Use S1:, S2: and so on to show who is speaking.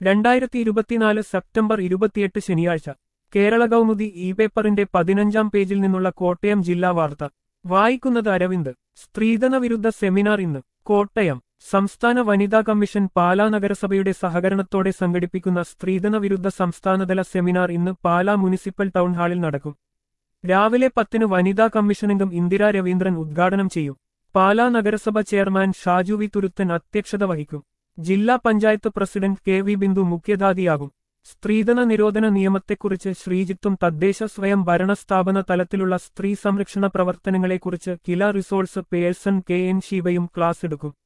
S1: രണ്ടായിരത്തി ഇരുപത്തിനാല് സെപ്റ്റംബർ ഇരുപത്തിയെട്ട് ശനിയാഴ്ച കേരള കൗമുദി ഇ പേപ്പറിന്റെ പതിനഞ്ചാം പേജിൽ നിന്നുള്ള കോട്ടയം ജില്ലാ വാർത്ത വായിക്കുന്നത് അരവിന്ദ് സ്ത്രീധന വിരുദ്ധ സെമിനാർ ഇന്ന് കോട്ടയം സംസ്ഥാന വനിതാ കമ്മീഷൻ പാലാ നഗരസഭയുടെ സഹകരണത്തോടെ സംഘടിപ്പിക്കുന്ന സ്ത്രീധന വിരുദ്ധ സംസ്ഥാനതല സെമിനാർ ഇന്ന് പാലാ മുനിസിപ്പൽ ടൗൺ ഹാളിൽ നടക്കും രാവിലെ പത്തിന് വനിതാ കമ്മീഷനംഗം ഇന്ദിരാ രവീന്ദ്രൻ ഉദ്ഘാടനം ചെയ്യും പാലാ നഗരസഭ ചെയർമാൻ ഷാജു വി തുരുത്തൻ അധ്യക്ഷത വഹിക്കും ജില്ലാ panchayat president K V Bindu മുഖ്യധാതിയാകും സ്ത്രീധന നിരോധന നിയമത്തെക്കുറിച്ച് ശ്രീജിത്തും തദ്ദേശ സ്വയം ഭരണ സ്ഥാപന തലത്തിലുള്ള സ്ത്രീ സംരക്ഷണ പ്രവർത്തനങ്ങളെക്കുറിച്ച് KILA resource person K N ശിവയും ക്ലാസ് എടുക്കും